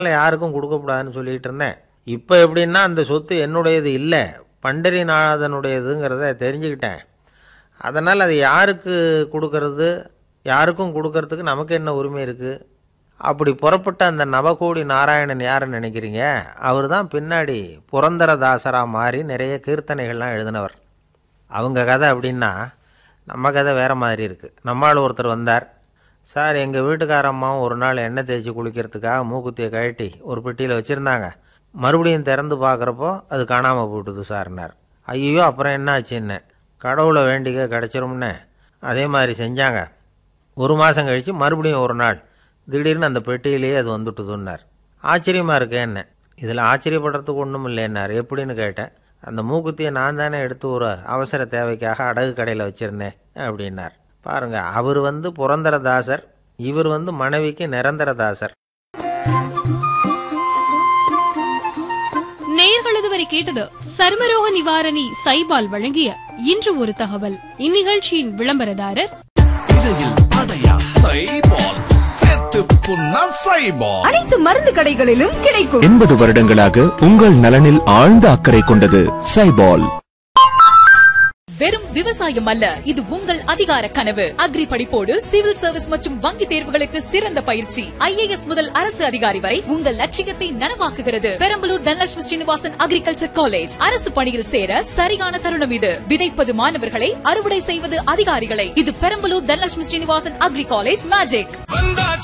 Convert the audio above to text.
யாருக்கும் கொடுக்கக்கூடாதுன்னு சொல்லிட்டு இருந்தேன் இப்போ எப்படின்னா அந்த சொத்து என்னுடையது இல்லை பண்டரிநாதனுடையதுங்கிறத தெரிஞ்சுக்கிட்டேன் அதனால் அது யாருக்கு கொடுக்கறது யாருக்கும் கொடுக்கறதுக்கு நமக்கு என்ன உரிமை இருக்குது அப்படி புறப்பட்ட அந்த நவகோடி நாராயணன் யாருன்னு நினைக்கிறீங்க அவர் தான் பின்னாடி புரந்தரதாசராக மாறி நிறைய கீர்த்தனைகள்லாம் எழுதினவர் அவங்க கதை அப்படின்னா நம்ம கதை வேறு மாதிரி இருக்குது நம்மால் ஒருத்தர் வந்தார் சார் எங்கள் வீட்டுக்கார அம்மாவும் ஒரு நாள் எண்ணெய் தேய்ச்சி குளிக்கிறதுக்காக மூக்குத்தியை கழட்டி ஒரு பெட்டியில் வச்சுருந்தாங்க மறுபடியும் திறந்து பார்க்குறப்போ அது காணாமல் போட்டுது சார்னார் ஐயோ அப்புறம் என்ன ஆச்சுன்னு கடவுளை வேண்டிக்க கிடச்சிரும்னே அதே மாதிரி செஞ்சாங்க ஒரு மாதம் கழித்து மறுபடியும் ஒரு நாள் திடீர்னு அந்த பெட்டியிலேயே அது வந்துட்டுதுன்னார் ஆச்சரியமாக இருக்கே என்ன இதில் ஆச்சரியப்படுறதுக்கு ஒன்றும் இல்லைன்னார் எப்படின்னு கேட்டேன் அந்த மூக்குத்தியை நான் தானே எடுத்து ஒரு அவசர தேவைக்காக அடகு கடையில் வச்சுருந்தேன் அப்படின்னார் பாருங்க அவர் வந்து புரந்தரதாசர் இவர் வந்து மனைவிக்கு நிரந்தரதாசர் நேயர்கள் இதுவரை கேட்டது சர்மரோக நிவாரணி சைபால் வழங்கிய இன்று ஒரு தகவல் இந்நிகழ்ச்சியின் விளம்பரதாரர் இடையில் அடையா சைபால் செத்து புண்ணா சைபால் அனைத்து மருந்து கடைகளிலும் கிடைக்கும் எண்பது வருடங்களாக உங்கள் நலனில் ஆழ்ந்த அக்கறை கொண்டது சைபால் வெறும் விவசாயம் அல்ல இது உங்கள் அதிகார கனவு அக்ரி படிப்போடு சிவில் சர்வீஸ் மற்றும் வங்கி தேர்வுகளுக்கு சிறந்த பயிற்சி ஐஏஎஸ் முதல் அரசு அதிகாரி வரை உங்கள் லட்சியத்தை நனவாக்குகிறது பெரம்பலூர் தனலட்சுமி ஸ்ரீனிவாசன் அக்ரிகல்ச்சர் காலேஜ் அரசு பணியில் சேர சரியான தருணம் இது விதைப்பது மாணவர்களை அறுவடை செய்வது அதிகாரிகளை இது Perambalur Dhanalakshmi Srinivasan agri college magic வந்தாச்சு